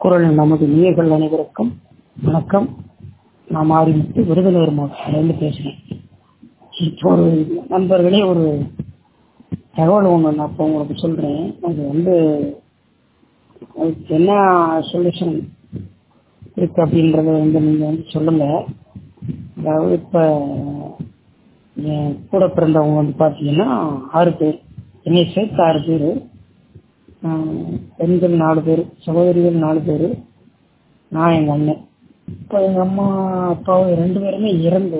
குரல் நமது நேயர்கள் அனைவருக்கும் வணக்கம் நான் மாரிமுத்து விருதுநகர் மாவட்டத்திலேருந்து பேசுகிறேன் இப்போ ஒரு நண்பர்களே ஒரு தகவல் ஒன்று நான் இப்போ உங்களுக்கு சொல்கிறேன் அது வந்து அதுக்கு என்ன சொல்யூஷன் இருக்கு அப்படின்றத வந்து நீங்கள் வந்து சொல்லுங்கள் அதாவது இப்போ என் கூட பிறந்தவங்க வந்து பார்த்தீங்கன்னா ஆறு பேர் என்னை சேர்த்து ஆறு பேர் பெண்கள் நாலு பேர் சகோதரிகள் நாலு பேர் நான் எங்கள் அண்ணன் இப்போ எங்கள் அம்மா அப்பாவும் ரெண்டு பேருமே இறந்து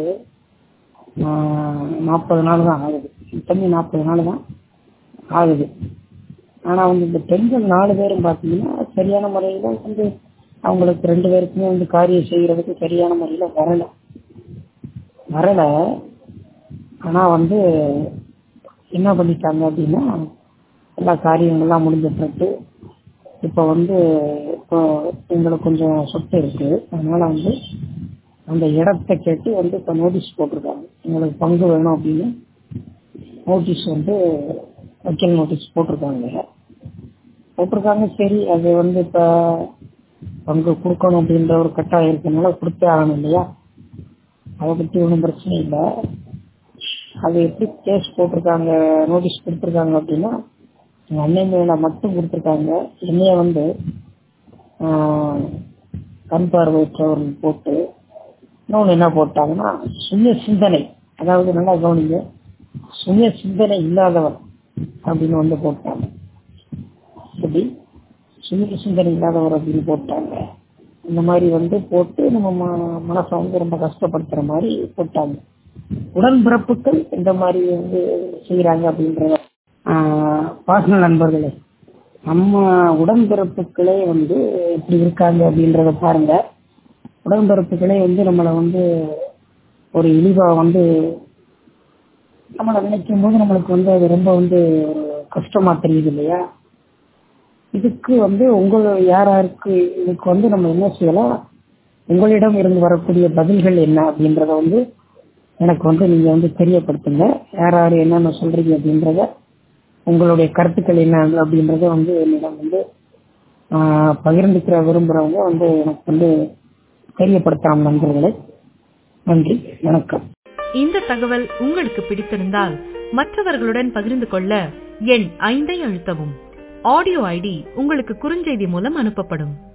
நாற்பது நாள் தான் ஆகுது தம்பி நாற்பது நாள் தான் ஆகுது ஆனால் வந்து இந்த பெண்கள் நாலு பேரும் பார்த்தீங்கன்னா சரியான முறையில் வந்து அவங்களுக்கு ரெண்டு பேருக்குமே வந்து காரியம் செய்கிறதுக்கு சரியான முறையில் வரலை வரலை ஆனால் வந்து என்ன பண்ணிட்டாங்க அப்படின்னா எல்லா காரியங்கள்லாம் முடிஞ்ச பிறகு இப்போ வந்து இப்போ எங்களுக்கு கொஞ்சம் சொத்து இருக்கு அதனால வந்து அந்த இடத்த கேட்டு வந்து இப்போ நோட்டீஸ் போட்டிருக்காங்க எங்களுக்கு பங்கு வேணும் அப்படின்னு நோட்டீஸ் வந்து வக்கீல் நோட்டீஸ் போட்டிருக்காங்க போட்டிருக்காங்க சரி அது வந்து இப்போ பங்கு கொடுக்கணும் அப்படின்ற ஒரு கட்டாயம் இருக்கனால கொடுத்தே ஆகணும் இல்லையா அதை பற்றி ஒன்றும் பிரச்சனை இல்லை அது எப்படி கேஸ் போட்டிருக்காங்க நோட்டீஸ் கொடுத்துருக்காங்க அப்படின்னா எங்கள் அண்ணன் மேலே மட்டும் கொடுத்துருக்காங்க என்னைய வந்து கண் பார்வையற்றவர்கள் போட்டு இன்னொன்று என்ன போட்டாங்கன்னா சுய சிந்தனை அதாவது நல்லா கவனிங்க சுய சிந்தனை இல்லாதவர் அப்படின்னு வந்து போட்டாங்க எப்படி சுய சிந்தனை இல்லாதவர் அப்படின்னு போட்டாங்க இந்த மாதிரி வந்து போட்டு நம்ம மனசை வந்து ரொம்ப கஷ்டப்படுத்துற மாதிரி போட்டாங்க உடன்பிறப்புகள் இந்த மாதிரி வந்து செய்யறாங்க அப்படின்றத பர்சனல் நண்பர்களே நம்ம உடன்பிறப்புகளே வந்து இப்படி இருக்காங்க அப்படின்றத பாருங்க உடன்பிறப்புகளே வந்து நம்மளை வந்து ஒரு இழிவா வந்து நம்மளை நினைக்கும் போது நம்மளுக்கு வந்து அது ரொம்ப வந்து ஒரு கஷ்டமா தெரியுது இல்லையா இதுக்கு வந்து உங்கள் யார் யாருக்கு இதுக்கு வந்து நம்ம என்ன செய்யலாம் உங்களிடம் இருந்து வரக்கூடிய பதில்கள் என்ன அப்படின்றத வந்து எனக்கு வந்து நீங்க வந்து தெரியப்படுத்துங்க யார் யார் என்னென்ன சொல்றீங்க அப்படின்றத உங்களுடைய கருத்துக்கள் என்ன அப்படின்றத வந்து என்னிடம் வந்து பகிர்ந்துக்கிற விரும்புறவங்க வந்து எனக்கு வந்து தெரியப்படுத்தலாம் நண்பர்களே நன்றி வணக்கம் இந்த தகவல் உங்களுக்கு பிடித்திருந்தால் மற்றவர்களுடன் பகிர்ந்து கொள்ள எண் ஐந்தை அழுத்தவும் ஆடியோ ஐடி உங்களுக்கு குறுஞ்செய்தி மூலம் அனுப்பப்படும்